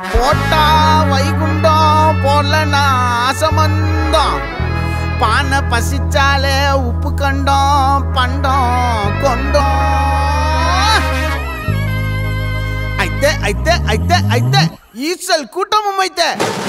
போட்டா வைகுண்டம் போடலனா ஆசமந்தம் பானை பசிச்சாலே உப்பு கண்டோம் பண்டம் கொண்டோம் అయితే అయితే అయితే అయితే ఈసల్ కుటుంబం అయితే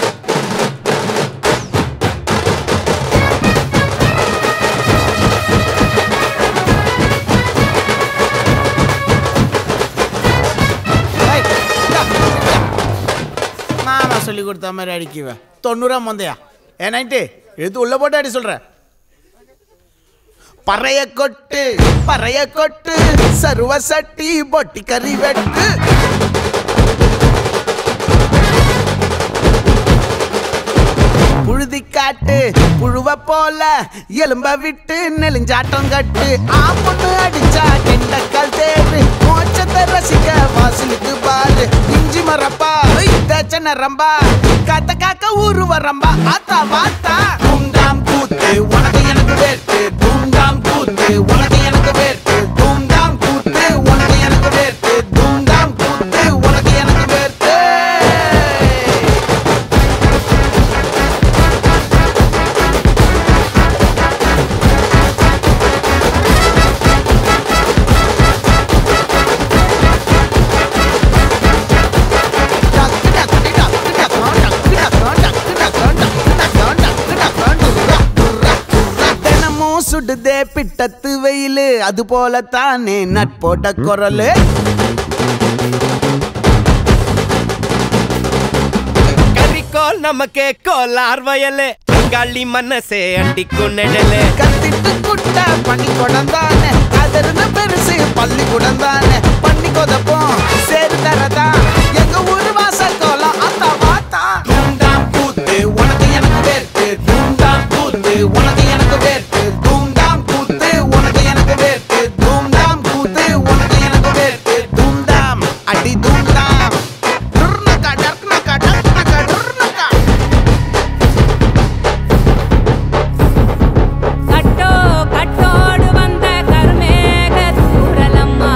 ஏய், இந்தா, இந்தா. நானா சொல்லி கொடுத்த மாதிரி அடிக்குவேன் தொண்ணூறா மந்தையா ஏனாயிட்டு எது உள்ள போட்டு அடி சொல்ற பறைய கொட்டு பறைய கொட்டு சருவ சட்டி பொட்டி கறி வெட்டு புழுதி காட்டு புழுவ போல எலும்ப விட்டு நெலிஞ்சாட்டம் கட்டு ஆப்பொண்ணு அடிச்சா கெண்டக்கால் தேரு மோச்சத்தை ரசிக்க வாசலுக்கு பாரு இஞ்சி மரப்பா தேச்ச நரம்பா காத்த காக்க ஊரு வரம்பா ஆத்தா வாத்தா தூண்டாம் கூத்து உனக்கு எனக்கு வேட்டு தூண்டாம் கூத்து உனக்கு எனக்கு வேட்டு தூண்டாம் கூத்து உனக்கு எனக்கு வேட்டு தூண்டாம் கூத்து உனக்கு எனக்கு வேட்டு தினமும் சுடுதே பிட்டத்து வெயிலு அது போல தானே நட்போட குரலு கரிக்கோல் நமக்கு கோலார் வயலு களி மனசே அண்டிக்கும் நிழலு கத்திட்டு குட்ட பண்ணி கொடந்தானே அதிர்ந்த பெருசு பள்ளி குடந்தானே பண்ணி கொதப்போம் சேரு தரதா எங்க ஊரு வாசல் கோலம் அத்தா வாத்தா தூண்டாம் கூத்து உனக்கு எனக்கு வேர்த்து தூண்டாம் கூத்து உனக்கு எனக்கு வேர்த்து தூண்டாம் கூத்து உனக்கு எனக்கு வேர்த்து தூண்டாம் கூத்து உனக்கு எனக்கு வேர்த்து தூண்டாம் அடி தூண்டாம் டுர்னக்கா டர்னக்கா டர்னக்கா டுர்னக்கா கட்டோ கட்டோடு வந்த கருமேக தூரலம்மா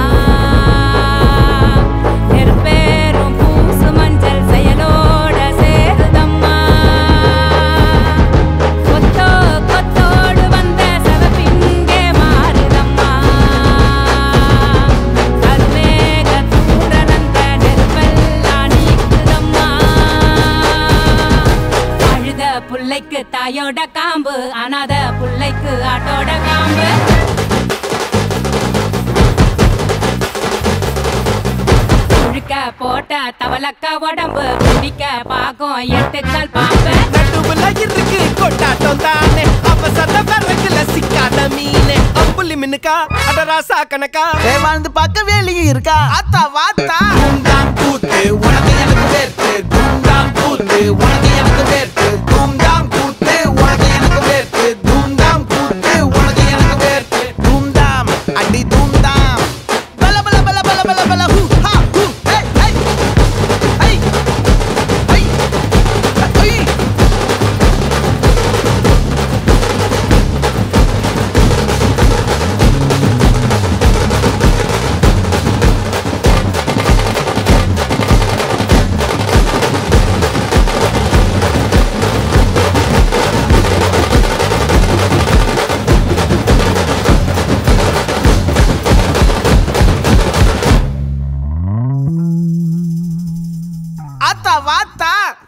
நெருப்பேரும் பூசு மஞ்சள் செயலோட சேருதம்மா கொத்தோ கொத்தோடு வந்த சவப்பிங்கே மாறுதம்மா கருமேக தூரலந்த நெருப்பெல்லாம் நீக்குதம்மா அழுத புள்ளைக்கு தாயோட காம்பு அனாத புள்ளைக்கு ஆட்டோட காம்பு முழுக்க போட்ட தவளக்க உடம்பு குடிக்க பாகம் எட்டுக்கால் பாம்பு நடுவுல இருக்கு கொண்டாட்டம் தானே அவசர வரகுல சிக்காத மீனே அம்புலி மின்னுக்கா அடராசா கணக்கா ஏ வாழ்ந்து பார்க்க வேலையும் இருக்கா அத்தா வாத்தா தூண்டாம் கூத்து உனக்கு எனக்கு வேர்த்து தூண்டாம் கூத்து உனக்கு எனக்கு வேர்த்து தூண்டாம் கூத்து உனக்கு எனக்கு வேர்த்து தூண்டாம் கூத்து உனக்கு எனக்கு வேர்த்து தூண்டாம் அடி தூண்டாம் பல பல பல பல பல பல ஹூ ஹா ஹூ ஹே ஹே ஹை ஹை ஹை ஆத்தா வாத்தா